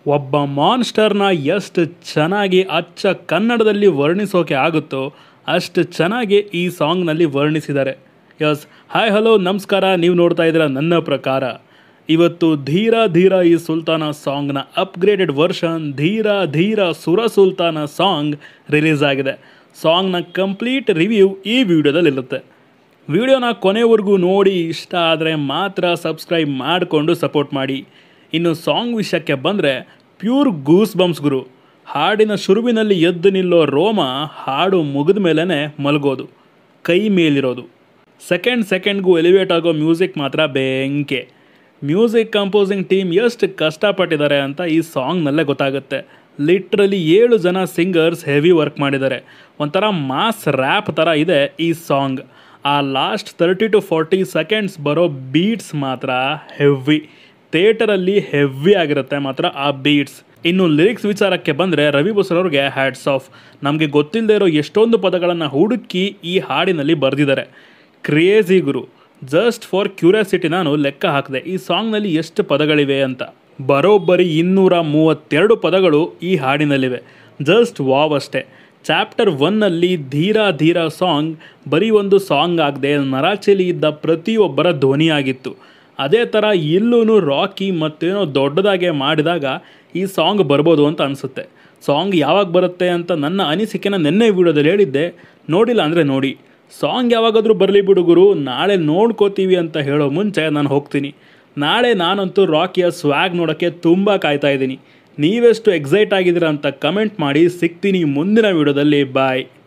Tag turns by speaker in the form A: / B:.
A: ಒಬ್ಬ ಮಾನ್ಸ್ಟರ್ನ ಎಷ್ಟು ಚೆನ್ನಾಗಿ ಅಚ್ಚ ಕನ್ನಡದಲ್ಲಿ ವರ್ಣಿಸೋಕೆ ಆಗುತ್ತೋ ಅಷ್ಟು ಚೆನ್ನಾಗಿ ಈ ಸಾಂಗ್ನಲ್ಲಿ ವರ್ಣಿಸಿದ್ದಾರೆ ಯಸ್ ಹಾಯ್ ಹಲೋ ನಮಸ್ಕಾರ ನೀವು ನೋಡ್ತಾ ಇದ್ದೀರಾ ನನ್ನ ಪ್ರಕಾರ ಇವತ್ತು ಧೀರ ಧೀರ ಈ ಸುಲ್ತಾನ ಸಾಂಗ್ನ ಅಪ್ಗ್ರೇಡೆಡ್ ವರ್ಷನ್ ಧೀರ ಧೀರ ಸುರ ಸುಲ್ತಾನ ಸಾಂಗ್ ರಿಲೀಸ್ ಆಗಿದೆ ಸಾಂಗ್ನ ಕಂಪ್ಲೀಟ್ ರಿವ್ಯೂ ಈ ವಿಡಿಯೋದಲ್ಲಿರುತ್ತೆ ವಿಡಿಯೋನ ಕೊನೆವರೆಗೂ ನೋಡಿ ಇಷ್ಟ ಆದರೆ ಮಾತ್ರ ಸಬ್ಸ್ಕ್ರೈಬ್ ಮಾಡಿಕೊಂಡು ಸಪೋರ್ಟ್ ಮಾಡಿ ಇನ್ನು ಸಾಂಗ್ ವಿಷಯಕ್ಕೆ ಬಂದರೆ ಪ್ಯೂರ್ ಗೂಸ್ ಬಂಪ್ಸ್ ಗುರು ಹಾಡಿನ ಶುರುವಿನಲ್ಲಿ ಎದ್ದು ನಿಲ್ಲೋ ರೋಮ ಹಾಡು ಮುಗಿದ ಮೇಲೇ ಮಲಗೋದು ಕೈ ಮೇಲಿರೋದು ಸೆಕೆಂಡ್ ಸೆಕೆಂಡ್ಗೂ ಎಲಿವೇಟ್ ಆಗೋ ಮ್ಯೂಸಿಕ್ ಮಾತ್ರ ಬೆಂಕೆ ಮ್ಯೂಸಿಕ್ ಕಂಪೋಸಿಂಗ್ ಟೀಮ್ ಎಷ್ಟು ಕಷ್ಟಪಟ್ಟಿದ್ದಾರೆ ಅಂತ ಈ ಸಾಂಗ್ನಲ್ಲೇ ಗೊತ್ತಾಗುತ್ತೆ ಲಿಟ್ರಲಿ ಏಳು ಜನ ಸಿಂಗರ್ಸ್ ಹೆವಿ ವರ್ಕ್ ಮಾಡಿದ್ದಾರೆ ಒಂಥರ ಮಾಸ್ ರ್ಯಾಪ್ ಥರ ಇದೆ ಈ ಸಾಂಗ್ ಆ last thirty two forty seconds ಬರೋ ಬೀಟ್ಸ್ ಮಾತ್ರ ಹೆವಿ ಥಿಯೇಟರಲ್ಲಿ ಹೆವಿ ಆಗಿರುತ್ತೆ ಮಾತ್ರ ಆ ಬೀಟ್ಸ್ ಇನ್ನು ಲಿರಿಕ್ಸ್ ವಿಚಾರಕ್ಕೆ ಬಂದರೆ ರವಿ ಬಸರವ್ರಿಗೆ ಹ್ಯಾಡ್ಸ್ ಆಫ್ ನಮಗೆ ಗೊತ್ತಿಲ್ಲದೆ ಇರೋ ಎಷ್ಟೊಂದು ಪದಗಳನ್ನು ಹುಡುಕಿ ಈ ಹಾಡಿನಲ್ಲಿ ಬರೆದಿದ್ದಾರೆ ಕ್ರೇಜಿ ಗುರು ಜಸ್ಟ್ ಫಾರ್ ಕ್ಯೂರಿಯಾಸಿಟಿ ನಾನು ಲೆಕ್ಕ ಹಾಕಿದೆ ಈ ಸಾಂಗ್ನಲ್ಲಿ ಎಷ್ಟು ಪದಗಳಿವೆ ಅಂತ ಬರೋಬ್ಬರಿ ಇನ್ನೂರ ಮೂವತ್ತೆರಡು ಪದಗಳು ಈ ಹಾಡಿನಲ್ಲಿವೆ ಜಸ್ಟ್ ವಾವ್ ಅಷ್ಟೇ ಚಾಪ್ಟರ್ ಒನ್ನಲ್ಲಿ ಧೀರ ಧೀರ ಸಾಂಗ್ ಬರೀ ಒಂದು ಸಾಂಗ್ ಆಗದೆ ನರಾಚೆಲಿ ಇದ್ದ ಪ್ರತಿಯೊಬ್ಬರ ಧ್ವನಿಯಾಗಿತ್ತು ಅದೇ ಥರ ಇಲ್ಲೂ ರಾಕಿ ಮತ್ತೇನೋ ದೊಡ್ಡದಾಗೆ ಮಾಡಿದಾಗ ಈ ಸಾಂಗ್ ಬರ್ಬೋದು ಅಂತ ಅನಿಸುತ್ತೆ ಸಾಂಗ್ ಯಾವಾಗ ಬರುತ್ತೆ ಅಂತ ನನ್ನ ಅನಿಸಿಕೆನ ನಿನ್ನೆ ವಿಡಿಯೋದಲ್ಲಿ ಹೇಳಿದ್ದೆ ನೋಡಿಲ್ಲ ಅಂದರೆ ನೋಡಿ ಸಾಂಗ್ ಯಾವಾಗಾದರೂ ಬರಲಿ ಬಿಡು ಗುರು ನಾಳೆ ನೋಡ್ಕೋತೀವಿ ಅಂತ ಹೇಳೋ ಮುಂಚೆ ನಾನು ಹೋಗ್ತೀನಿ ನಾಳೆ ನಾನಂತೂ ರಾಕಿಯ ಸ್ವ್ಯಾಗ್ ನೋಡೋಕ್ಕೆ ತುಂಬ ಕಾಯ್ತಾ ಇದ್ದೀನಿ ನೀವೆಷ್ಟು ಎಕ್ಸೈಟ್ ಆಗಿದ್ದೀರಾ ಅಂತ ಕಮೆಂಟ್ ಮಾಡಿ ಸಿಗ್ತೀನಿ ಮುಂದಿನ ವಿಡಿಯೋದಲ್ಲಿ ಬಾಯ್